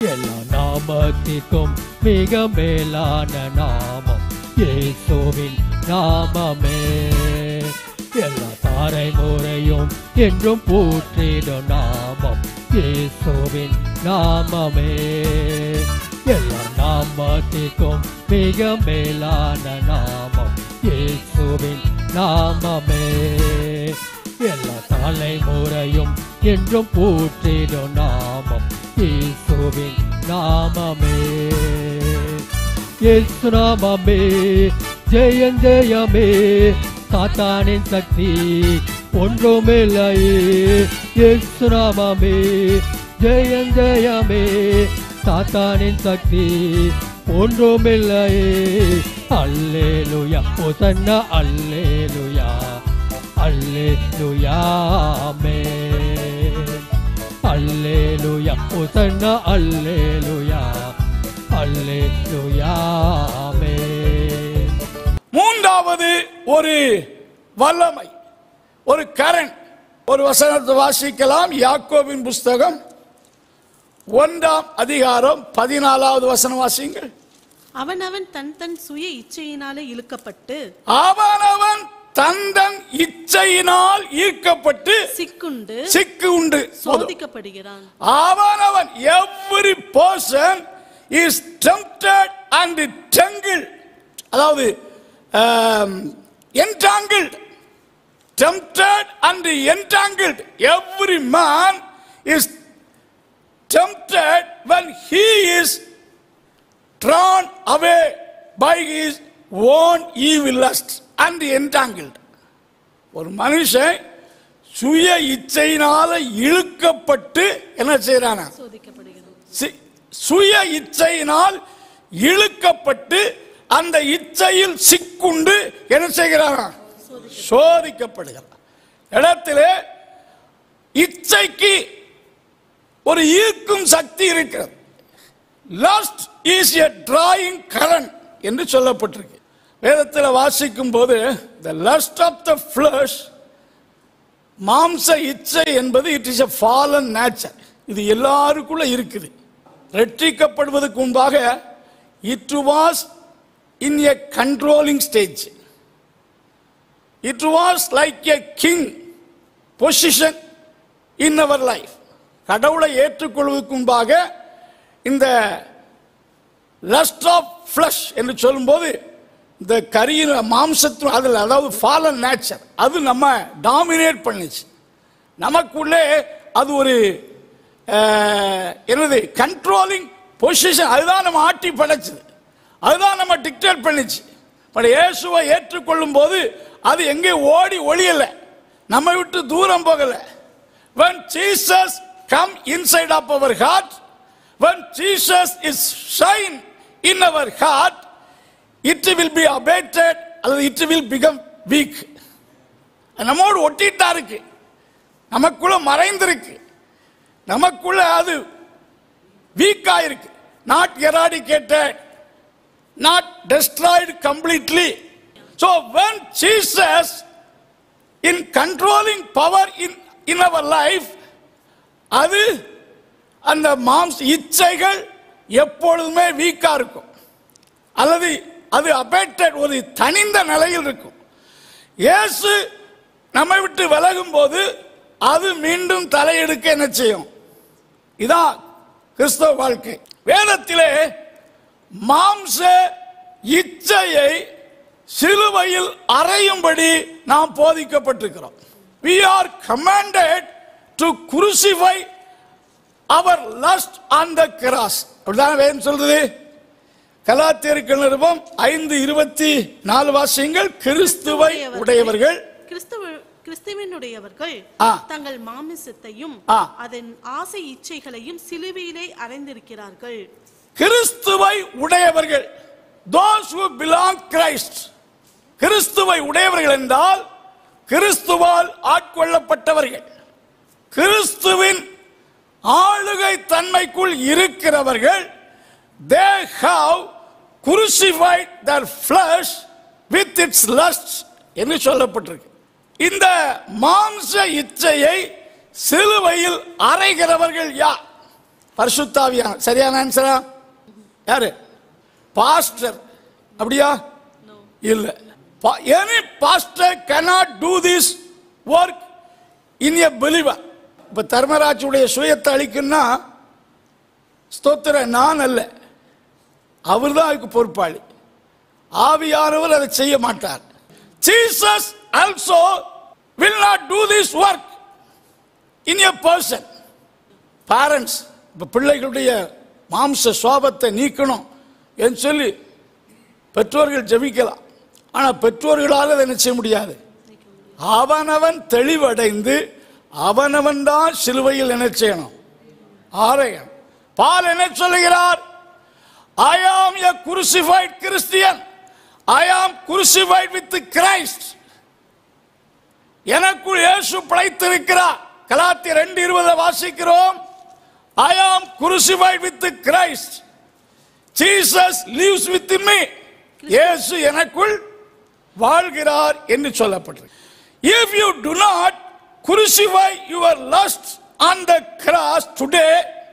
எல்லா நாமத்திற்கும் மிக மேலான நாமம் இயேசுவின் நாமமே எல்லா தாரைமுறையும் என்றும் போற்றிடும் நாமம் இயேசுவின் நாமமே எல்லா நாமத்திற்கும் மிக மேலான நாமம் இயேசுவின் நாமமே எல்லா தலைமுறையும் என்றும் போற்றிடும் நாமம் இயேசுவின் நாமமே இயேசு நாமமே ஜெயம் ஜெயமே சாத்தானின் சக்தி ஒன்றுமில்லை இயேசு நாமமே ஜெயம் ஜெயமே சாத்தானின் சக்தி ஒன்றுமில்லை அல்லேலுயா ஒசன்னா அல்லேலுயா அல்லேலுயா ஆமென் அல்லேலுயா ஒசன்னா அல்லேலுயா அல்லேலுயா ஆமென் மூன்றாவது ஒரு வல்லமை ஒரு கரண் ஒரு வசனத்தை வாசிக்கலாம் யாக்கோபின் புஸ்தகம் ஒன்றாம் அதிகாரம் பதினாலாவது வசனம் வாசிங்கள் அவனவன் தன் தன் சுய இச்சையினாலே இழுக்கப்பட்டு அவனவன் தந்தன் இச்சையினால் ஈர்க்கப்பட்டு சிக்குண்டு சிக்கு உண்டு போதும். சோதிக்கப்படுகிறான் அவனவன் every person is tempted and tangled அதாவது um, entangled tempted and entangled every man is tempted when he is drawn away by his own evil lust and entangled ஒரு மனுஷன் சுய இச்சையினால இழுக்கப்பட்டு என்ன செய்யறானா சோதிக்கப்படுகிறான் சி- சுய இச்சையினால் இழுக்கப்பட்டு அந்த இச்சையில் சிக்குண்டு என்ன செய்கிறானா சோதிக்கப்படுகிறான் இடத்திலே இச்சைக்கு ஒரு ஈர்க்கும் சக்தி இருக்கிறது lust is a drawing current என்று சொல்லப்பட்டிருக்கு வேதத்தில் வாசிக்கும் போது the lust of the flesh மாம்ச இச்சை என்பது it is a fallen nature இது எல்லாருக்குள்ள இருக்குது ரட்சிக்கப்படுவதற்கு முன்பாக it was in a controlling stage it was like a king position in our life கடவுளை ஏற்றுக்கொள்வதற்கு முன்பாக இந்த லஸ்ட் ஆஃப் ஃப்ளஷ் என்று சொல்லும்போது இந்த கரியின் மாம்சத்து அதில் அதாவது ஃபாலன் நேச்சர் அது நம்ம டாமினேட் பண்ணுச்சு நமக்குள்ளே அது ஒரு அஹ், என்னது கண்ட்ரோலிங் பொசிஷன் அதுதான் நம்ம ஆட்டி படைச்சது அதுதான் நம்ம டிக்டேட் பண்ணுச்சு பட் இயேசுவை ஏற்றுக்கொள்ளும் போது அது எங்கே ஓடி ஒளியல நம்ம விட்டு தூரம் போகல when jesus come inside of our heart when jesus is shine in our heart it will be abated அல்லது it will become weak நம்மோடு ஒட்டிட்டா இருக்கு நமக்குள்ள மறைந்திருக்கு நமக்குள்ள அது வீக்கா இருக்கு not eradicated not destroyed completely so when Jesus in controlling power in in our life அது அந்த மாம்ஸ் இச்சைகள் எப்பொழுதுமே வீக்கா இருக்கும் அல்லது அது அபேட்டட் ஒரு தனிந்த நிலையில் இருக்கும் இயேசு நம்மை விட்டு விலகும் போது அது மீண்டும் தலையெடுக்க என்ன செய்யும் இதான் கிறிஸ்தவ வாழ்க்கை வேதத்திலே மாம்ச இச்சையை சிலுவையில் அறையும்படி நாம் போதிக்கப்பட்டிருக்கிறோம் we are commanded to crucify our lust on the cross அப்படிதான் வேதம் சொல்றது கலாத்தியருக்கு நிருபம் ஐந்து இருபத்தி நாலு வாசியங்கள் கிறிஸ்துவை உடையவர்கள் கிறிஸ்துவ கிறிஸ்துவனுடையவர்கள் ஆ. தங்கள் மாமிசத்தையும் ஆ. அதன் ஆசை இச்சைகளையும் சிலுவையிலே அறைந்திருக்கிறார்கள் கிறிஸ்துவை உடையவர்கள் those who belong Christ கிறிஸ்துவை உடையவர்கள் என்றால் கிறிஸ்துவால் ஆட்கொள்ளப்பட்டவர்கள் கிறிஸ்துவின் ஆளுகை தன்மைக்குள் இருக்கிறவர்கள் they have crucified their flesh with its lusts என்று சொல்லப்பட்டிருக்கு இந்த மாம்ச இச்சையை சிலுவையில் அறைகிறவர்கள் யார் பரிசுத்தாவியான சரியான ஆன்சரா யாரு பாஸ்டர் அப்படியா இல்ல any pastor cannot do this work in a believer இப்ப தர்மராஜுடைய சுயத்தை அளிக்குன்னா ஸ்தோத்திர நான் அல்ல அவர் தான் அதுக்கு பொறுப்பாளி ஆவியானவர் அதை செய்ய மாட்டார் Jesus also will not do this work in a person parents இப்போ பிள்ளைகளுடைய மாம்ச சுவாபத்தை நீக்கணும் என்று சொல்லி பெற்றோர்கள் ஜெபிக்கலாம் ஆனால் பெற்றோர்களால் அதை என்ன செய்ய முடியாது அவனவன் தெளிவடைந்து அவனவன் தான் சிலுவையில் என்ன செய்யணும் ஆரையன் பால் என்ன சொல்லுகிறார் ஐ ஆம் எ crucified Christian I am crucified with Christ எனக்குள் இயேசு பிழைத்திருக்கிறார் கலாத்தி ரெண்டு இருபதை வாசிக்கிறோம் I am crucified with Christ Jesus lives with me இயேசு எனக்குள் வாழ்கிறார் என்று சொல்லப்பட்டிருக்கு if you do not crucify your lust on the cross today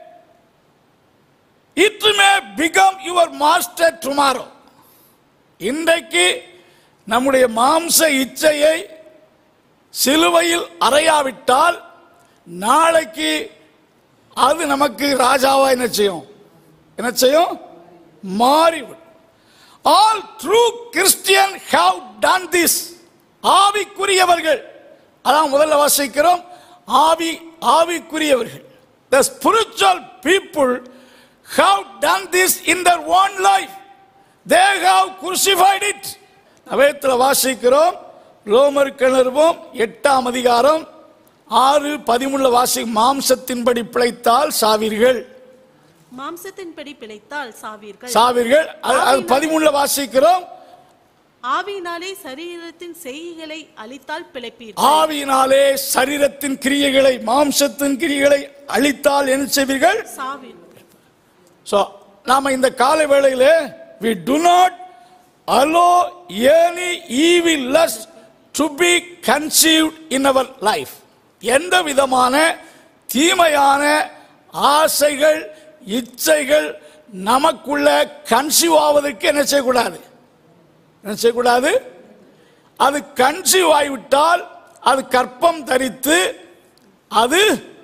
it may become your master tomorrow இன்றைக்கு நம்முடைய மாம்ச இச்சையை சிலுவையில் அறையாவிட்டால் நாளைக்கு அது நமக்கு ராஜாவா என்ன செய்யும் என்ன செய்யும் மாறிவிடும் all true Christian have done this ஆவிக்குரியவர்கள் அதான் முதல்ல வாசிக்கிறோம் ஆவி ஆவிக்குரியவர்கள் the spiritual people have done this in their own life they have crucified it அவேத்தில் வாசிக்கிறோம் ரோமர் கிணறுவோம் எட்டாம் அதிகாரம் ஆறு பதிமூணுல வாசி மாம்சத்தின்படி பிழைத்தால் சாவீர்கள் மாம்சத்தின்படி பிழைத்தால் சாவீர்கள் சாவீர்கள் அது- அது பதிமூணுல வாசிக்கிறோம் ஆவியினாலே சரீரத்தின் செய்கைகளை அழித்தால் பிழைப்பீர்கள் ஆவியினாலே சரீரத்தின் கிரியைகளை மாம்சத்தின் கிரியைகளை அழித்தால் என்ன செய்வீர்கள் சாவீர்கள் So, நாம இந்த காலை வேளையிலே we do not allow any evil lust to be conceived in our life எந்த விதமான தீமையான ஆசைகள் இச்சைகள் நமக்குள்ள கன்சீவ் ஆவதற்கு என்ன செய்யக்கூடாது என்ன செய்யக்கூடாது அது கன்சீவ் ஆகிவிட்டால் அது கற்பம் தரித்து அது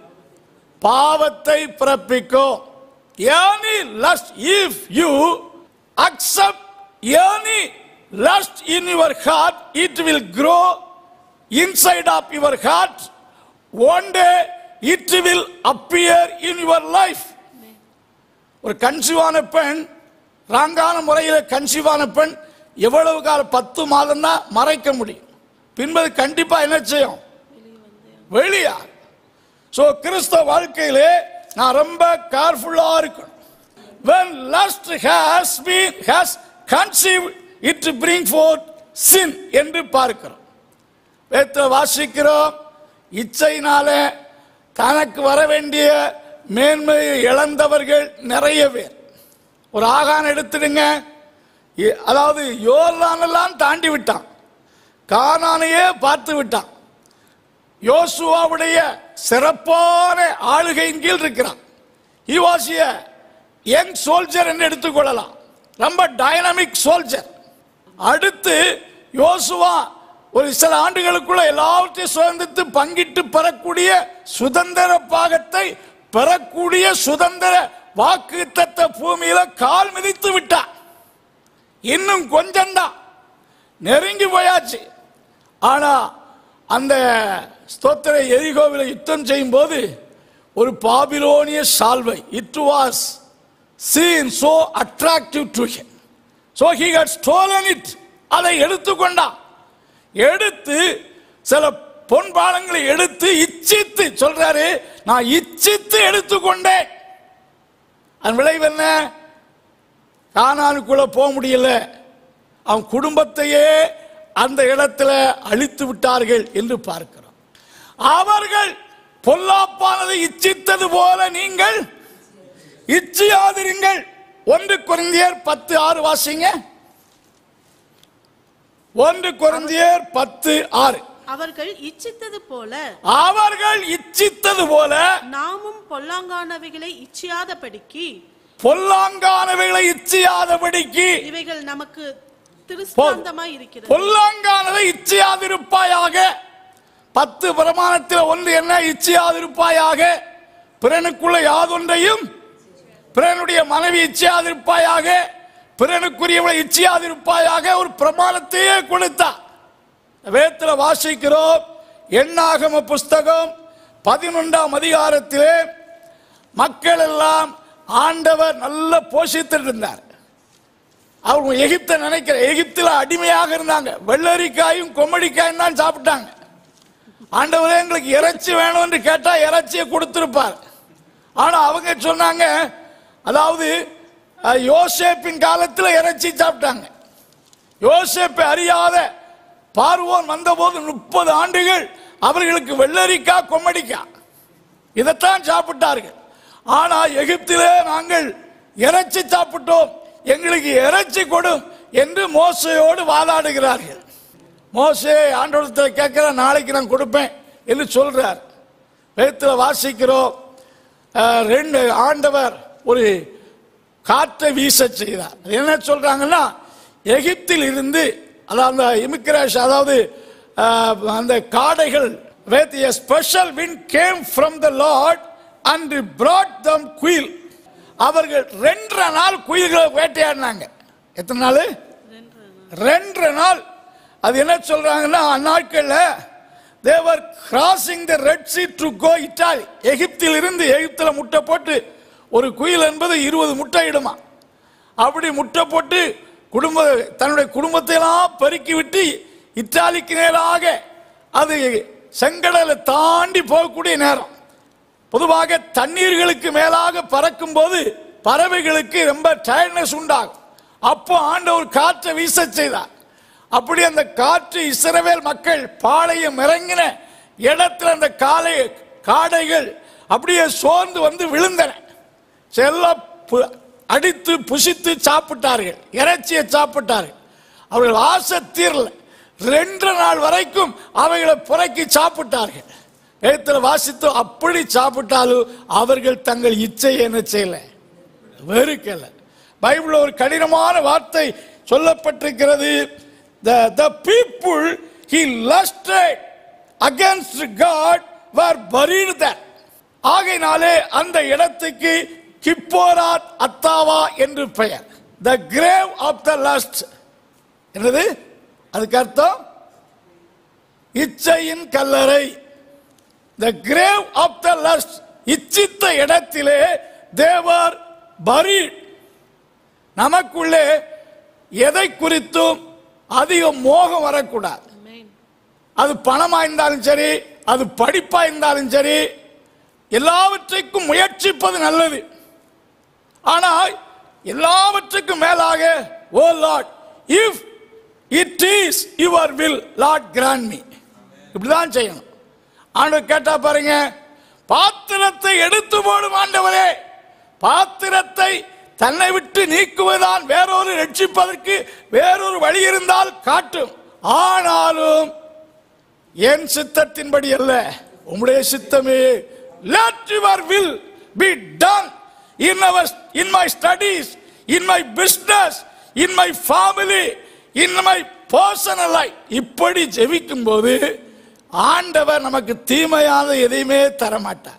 பாவத்தை பிறப்பிக்கும் any lust if you accept any lust in your heart it will grow inside of your heart one day it will appear in your life ஒரு கன்சீவான பெண் ராங்கான முறையில் கன்சீவான பெண் எவ்வளவு காலம் பத்து மாதம் தான் மறைக்க முடியும் பின்பது கண்டிப்பா என்ன செய்யும் வெளியா சோ கிறிஸ்தவ வாழ்க்கையிலே நான் ரொம்ப கேர்ஃபுல்லா இருக்கணும் when lust has been has conceived it to bring forth sin என்று பார்க்கிறோம் வேத்த வாசிக்கிறோம் இச்சையினால தனக்கு வர வேண்டிய மேன்மையை இழந்தவர்கள் நிறைய பேர் ஒரு ஆகான் எடுத்துடுங்க இ- அதாவது யோர்தானெல்லாம் தாண்டி விட்டான் கானானையே பார்த்து விட்டான் யோசுவாவுடைய சிறப்பான ஆளுகையின் கீழ் இருக்கிறான் he was a young soldier என்று எடுத்துக்கொள்ளலாம் ரொம்ப டைனமிக் சோல்ஜர் அடுத்து யோசுவா ஒரு சில ஆண்டுகளுக்குள்ள எல்லாவற்றையும் சுதந்திரத்து பங்கிட்டு பெறக்கூடிய சுதந்திர பாகத்தை பெறக்கூடிய சுதந்திர வாக்கு தத்த பூமியில கால் மிதித்து விட்டான் இன்னும் கொஞ்சம்தான் நெருங்கி போயாச்சு ஆனா அந்த ஸ்தோத்திர எரிகோவில் யுத்தம் செய்யும் போது ஒரு பாபிலோனிய சால்வை it was seen so attractive to him so he had stolen it அதை எடுத்துக்கொண்டான் எடுத்து சில பொன்பாலங்களை எடுத்து இச்சித்து சொல்றாரு நான் இச்சித்து எடுத்துக்கொண்டேன் அதன் விளைவு என்ன கானானுக்குள்ள போக முடியல அவன் குடும்பத்தையே அந்த இடத்துல அழித்து விட்டார்கள் என்று பார்க்கிறோம் அவர்கள் பொல்லாப்பானதை இச்சித்தது போல நீங்கள் இச்சியாதிருங்கள் ஒன்று குறைந்தியர் பத்து ஆறு வாசிங்க ஒன்று குறைந்தியர் பத்து ஆறு அவர்கள் இச்சித்தது போல அவர்கள் இச்சித்தது போல நாமும் பொல்லாங்கானவைகளை இச்சியாதபடிக்கு பொல்லாங்கானவைகளை இச்சியாதபடிக்கு இவைகள் நமக்கு திருஷ்டாந்தமாய் இருக்கிறது பொல்லாங்கானதை இச்சையாதிருப்பாயாக பத்து பிரமாணத்தில் ஒன்று என்ன இச்சையாதிருப்பாயாக பிறனுக்குள்ள யாதொன்றையும் பிறனுடைய மனைவி இச்சையாதிருப்பாயாக பிறனுக்குரியவளை இச்சையாதிருப்பாயாக ஒரு பிரமாணத்தையே கொடுத்தார் வேதத்தில் வாசிக்கிறோம் எண்ணாகம புஸ்தகம் பதினொன்றாம் அதிகாரத்திலே மக்கள் எல்லாம் ஆண்டவர் நல்ல போஷித்துட்டு இருந்தார் அவங்க எகிப்தை நினைக்கிற எகிப்தில் அடிமையாக இருந்தாங்க வெள்ளரிக்காயும் கொம்மடிக்காயும் தான் சாப்பிட்டாங்க ஆண்டவரே எங்களுக்கு இறைச்சி வேணும் என்று கேட்டா இறைச்சியை கொடுத்திருப்பார் ஆனா அவங்க சொன்னாங்க அதாவது அஹ், யோசேப்பின் காலத்தில் இறைச்சி சாப்பிட்டாங்க யோசேப்பை அறியாத பார்வோன் வந்தபோது முப்பது ஆண்டுகள் அவர்களுக்கு வெள்ளரிக்காய் கொம்மடிக்காய் இதைத்தான் சாப்பிட்டார்கள் ஆனா எகிப்திலே நாங்கள் இறைச்சி சாப்பிட்டோம் எங்களுக்கு இறைச்சி கொடும் என்று மோசையோடு வாதாடுகிறார்கள் மோசே ஆண்டவரத்தில் கேட்கிற நாளைக்கு நான் கொடுப்பேன் என்று சொல்றார் வேதத்தில் வாசிக்கிறோம் அஹ், ரெண்டு ஆண்டவர் ஒரு காற்றை வீச செய்தார் அது என்ன சொல்றாங்கன்னா எகிப்தில் இருந்து அதாவது அந்த இமிகிரேஷன் அதாவது அஹ், அந்த காடைகள் with a special wind came from the Lord and brought them quail அவர்கள் ரெண்டரை நாள் குயில்களை வேட்டையாடினாங்க எத்தனை நாள் ரெண்டரை நாள் அது என்ன சொல்றாங்கன்னா அந்நாட்கள்ல they were crossing the red sea to go Italy எகிப்தில் இருந்து எகிப்துல முட்டை போட்டு ஒரு குயில் என்பது இருபது முட்டை இடுமா அப்படி முட்டை போட்டு குடும்ப தன்னுடைய குடும்பத்தை எல்லாம் பெருக்கி விட்டு இத்தாலிக்கு நேராக அது செங்கடலை தாண்டி போகக்கூடிய நேரம் பொதுவாக தண்ணீர்களுக்கு மேலாக பறக்கும் போது பறவைகளுக்கு ரொம்ப டயர்ட்னஸ் உண்டாகும் அப்போ ஆண்டவர் காற்றை வீச செய்தார் அப்படி அந்த காற்று இஸ்ரவேல் மக்கள் பாளையம் இறங்கின இடத்துல அந்த காலை காடைகள் அப்படியே சோர்ந்து வந்து விழுந்தன செல்ல பு- அடித்து புசித்து சாப்பிட்டார்கள் இறைச்சியை சாப்பிட்டார்கள் அவர்கள் ஆசை தீரல ரெண்டு நாள் வரைக்கும் அவைகளை புறக்கி சாப்பிட்டார்கள் எழுத்துல வாசித்து அப்படி சாப்பிட்டாலும் அவர்கள் தங்கள் இச்சையை என்ன செய்யல வெறுக்கல பைபிள் ஒரு கடினமான வார்த்தை சொல்லப்பட்டிருக்கிறது the the people he lusted against god were buried there ஆகையினாலே அந்த இடத்துக்கு கிப்போராத் அத்தாவா என்று பெயர் the grave of the lust என்னது அதுக்கு அர்த்தம் இச்சையின் கல்லறை the grave of the lust இச்சித்த இடத்திலே தேவர் பரி நமக்குள்ளே எதை குறித்தும் அதிக மோகம் வரக்கூடாது Amen. அது பணமா இருந்தாலும் சரி அது படிப்பா இருந்தாலும் சரி எல்லாவற்றைக்கும் முயற்சிப்பது நல்லது ஆனால் எல்லாவற்றுக்கும் மேலாக oh Lord if it is your will Lord grant me இப்படிதான் செய்யணும் ஆண்டவர் கேட்டா பாருங்க பாத்திரத்தை எடுத்து போடும் ஆண்டவரே பாத்திரத்தை தன்னை விட்டு நீக்குவதுதான் வேறொரு ரட்சிப்பதற்கு வேறொரு வழி இருந்தால் காட்டும் ஆனாலும் என் சித்தத்தின்படி அல்ல உம்முடைய சித்தமே let your will be done in our in my studies in my business in my family in my personal life இப்படி ஜெபிக்கும் போது ஆண்டவர் நமக்கு தீமையான எதையுமே தர மாட்டார்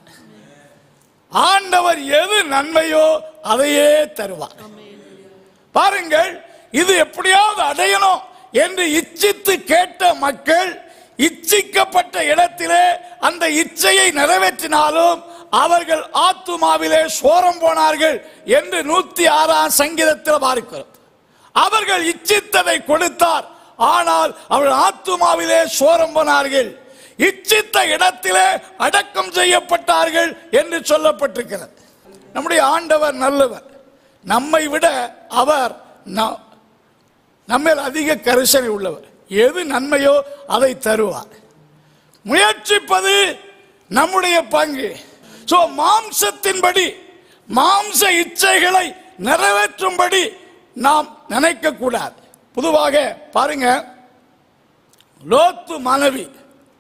ஆண்டவர் எது நன்மையோ அதையே தருவார் பாருங்கள் இது எப்படியாவது அடையணும் என்று இச்சித்து கேட்ட மக்கள் இச்சிக்கப்பட்ட இடத்திலே அந்த இச்சையை நிறைவேற்றினாலும் அவர்கள் ஆத்துமாவிலே சோரம் போனார்கள் என்று நூத்தி ஆறாம் சங்கீதத்தில் பார்க்கிறோம் அவர்கள் இச்சித்ததை கொடுத்தார் ஆனால் அவர்கள் ஆத்துமாவிலே சோரம் போனார்கள் இச்சித்த இடத்திலே அடக்கம் செய்யப்பட்டார்கள் என்று சொல்லப்பட்டிருக்கிறது நம்முடைய ஆண்டவர் நல்லவர் நம்மை விட அவர் ந- நம்மேல் அதிக கரிசனை உள்ளவர் எது நன்மையோ அதை தருவார் முயற்சிப்பது நம்முடைய பங்கு சோ மாம்சத்தின்படி மாம்ச இச்சைகளை நிறைவேற்றும்படி நாம் நினைக்க கூடாது பொதுவாக பாருங்க லோத்து மனைவி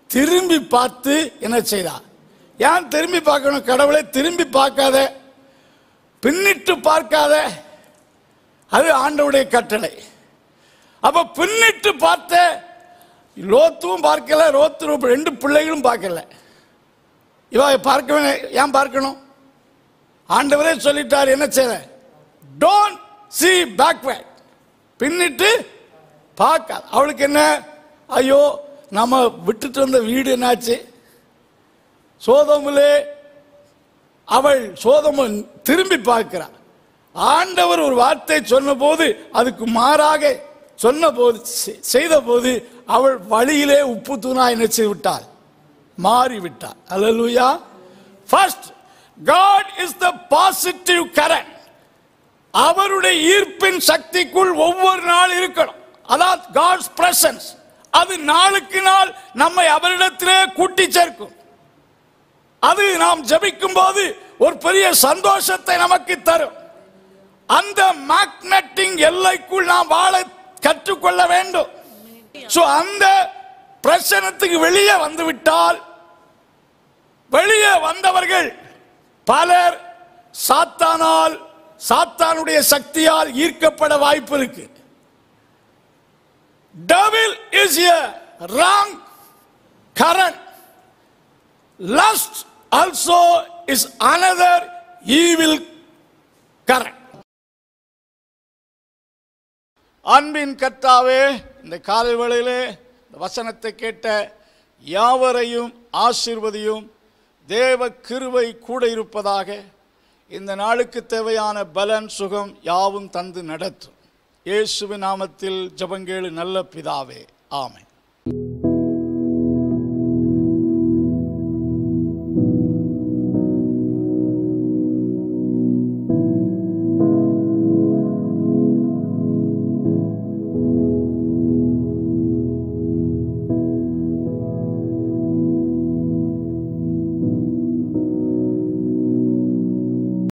திரும்பி பார்த்து என்ன செய்தார் ஏன் திரும்பி பார்க்கணும் கடவுளை திரும்பி பார்க்காத பின்னிட்டு பார்க்காத அது ஆண்டவுடைய கட்டளை அப்ப பின்னிட்டு பார்த்த லோத்துவும் பார்க்கல ரோத்து ரெண்டு பிள்ளைகளும் பார்க்கல இவ பார்க்க வேணா- ஏன் பார்க்கணும் ஆண்டவரே சொல்லிட்டார் என்ன செய்ய டோன்ட் சி பேக்வேர்ட் பின்னிட்டு பார்க்க அவளுக்கு என்ன ஐயோ நம்ம விட்டுட்டு வந்த வீடு என்னாச்சு சோதமிலே அவள் சோதம திரும்பி பார்க்கிறார் ஆண்டவர் ஒரு வார்த்தை சொன்னபோது அதுக்கு மாறாக சொன்னபோது செ- செய்தபோது அவள் வழியிலே உப்பு தூணா என்ன செய்து விட்டாள் மாறிவிட்டார் அல்லேலூயா first God is the positive current அவருடைய ஈர்ப்பின் சக்திக்குள் ஒவ்வொரு நாள் இருக்கணும் அதாவது காட்ஸ் பிரசன்ஸ் அது நாளுக்கு நாள் நம்மை அவரிடத்திலே கூட்டி சேர்க்கும் அது நாம் ஜெபிக்கும் போது ஒரு பெரிய சந்தோஷத்தை நமக்கு தரும் அந்த மேக்னட்டிங் எல்லைக்குள் நாம் வாழ கற்றுக்கொள்ள வேண்டும் சோ அந்த பிரச்சனத்துக்கு வெளியே வந்து விட்டால் வெளியே வந்தவர்கள் பலர் சாத்தானால் சாத்தானுடைய சக்தியால் ஈர்க்கப்பட வாய்ப்பு இருக்கு devil is a wrong current lust also is another evil current அன்பின் கர்த்தாவே இந்த காலை வேளையிலே இந்த வசனத்தை கேட்ட யாவரையும் ஆசீர்வதியும் தேவ கிருபை கூட இருப்பதாக இந்த நாளுக்கு தேவையான பலன் சுகம் யாவும் தந்து நடத்தும் இயேசுவின் நாமத்தில் ஜெபங்கேளு நல்ல பிதாவே ஆமென்